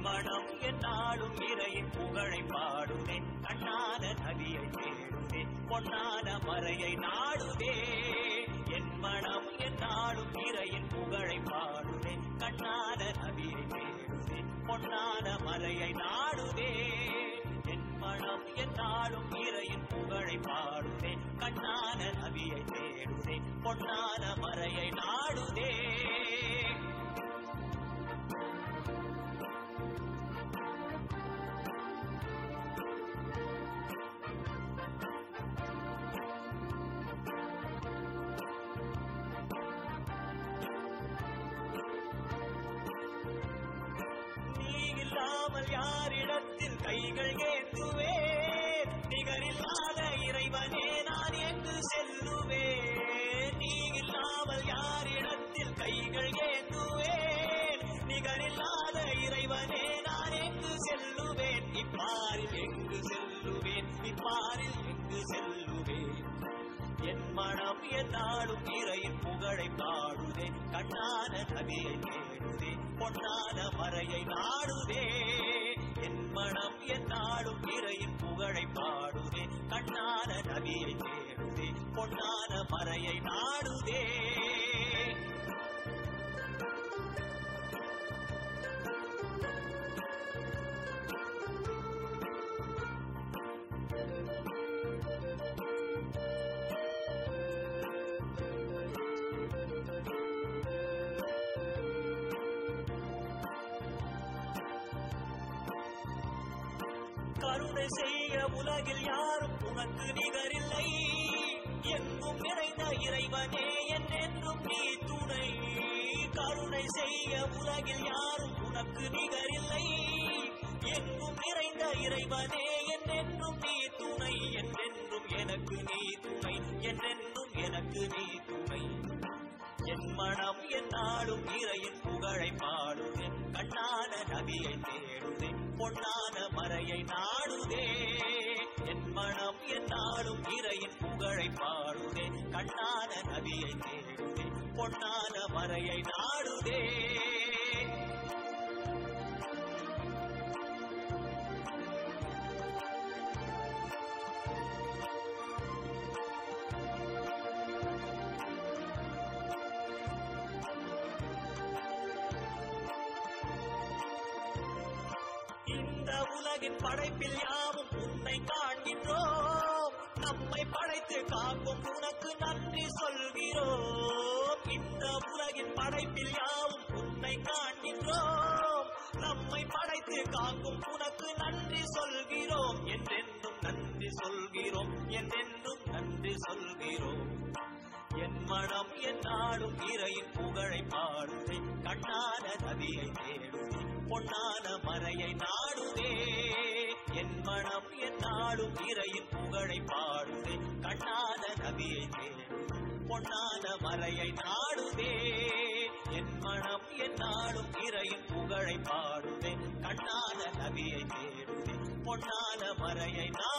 மனம் என்னாலும் இறையின் புகழை பாடுதே கண்ணான நதியை தேடுதே பொன்னான மறையை நாடுதே என் மனம் என்னாலும் இறையின் புகழை பாடுதே கண்ணான நதியை தேடுதே பொன்னான மறையை நாடுதே என் மனம் என்னாலும் இறையின் புகழை பாடுதே கண்ணான நதியை தேடுதே பொன்னான மறையை நாடுதே நீ இல்லாமல் யாரிடத்தில் கைகள் ஏந்துவேன் நிகரில்லாத இறைவனே நான் எங்கு செல்லுவேன் நீ இல்லாமல் யாரிடத்தில் கைகள் ஏந்துவேன் நிகரில்லாத இறைவனே நான் எங்கு செல்லுவேன் இப்பாரில் எங்கு செல்லுவேன் இப்பாரில் எங்கு செல்லுவேன் என் மனம் என்னாலும் இறையின் புகழை பாடுதே கண்ணான நதியை தேடுதே பொன்னான மறையை நாடுதே என் மனம் என்னாலும் இறையின் புகழை பாடுதே கண்ணான நதியை தேடுதே பொன்னான மறையை நாடுதே கருணை செய்ய உலகில் யாரும் உனக்கு நிகரில்லை எங்கும் நிறைந்த இறைவனே என்றென்றும் நீ துணை கருணை செய்ய உலகில் யாரும் உனக்கு நிகரில்லை எங்கும் நிறைந்த இறைவனே என்றென்றும் நீ துணை என்றென்றும் எனக்கு நீ துணை என்றென்றும் எனக்கு நீ துணை என் மனம் என்னாலும் இறையின் புகழை பாடுதே கண்ணான நதியை தேடுதே பொன்னான மறையை நாடுதே என் மனம் என்னாலும் இறையின் புகழை பாடுதே கண்ணான நதியை தேடுதே பொன்னான மறையை நாடுதே இந்த உலகின் படைப்பில் யாவும் உன்னை காண்கின்றோம் நம்மை படைத்து காக்கும் உனக்கு நன்றி சொல்கிறோம் இந்த உலகின் படைப்பில் யாவும் உன்னை காண்கின்றோம் நம்மை படைத்து காக்கும் உனக்கு நன்றி சொல்கிறோம் என்றென்றும் நன்றி சொல்கிறோம் என்றென்றும் நன்றி சொல்கிறோம் என் மனம் என்னாலும் இறையின் புகழை பாடுதே கண்ணான நதியை தேடுதே பொன்னான மறையை நாடுதே என் மனம் என்னாலும் இறையின் புகழை பாடுதே கண்ணான நதியை தேடுதே பொன்னான மறையை நாடுதே என் மனம் என்னாலும் இறையின் புகழை பாடுதே கண்ணான நதியை தேடுதே பொன்னான மறையை நாடுதே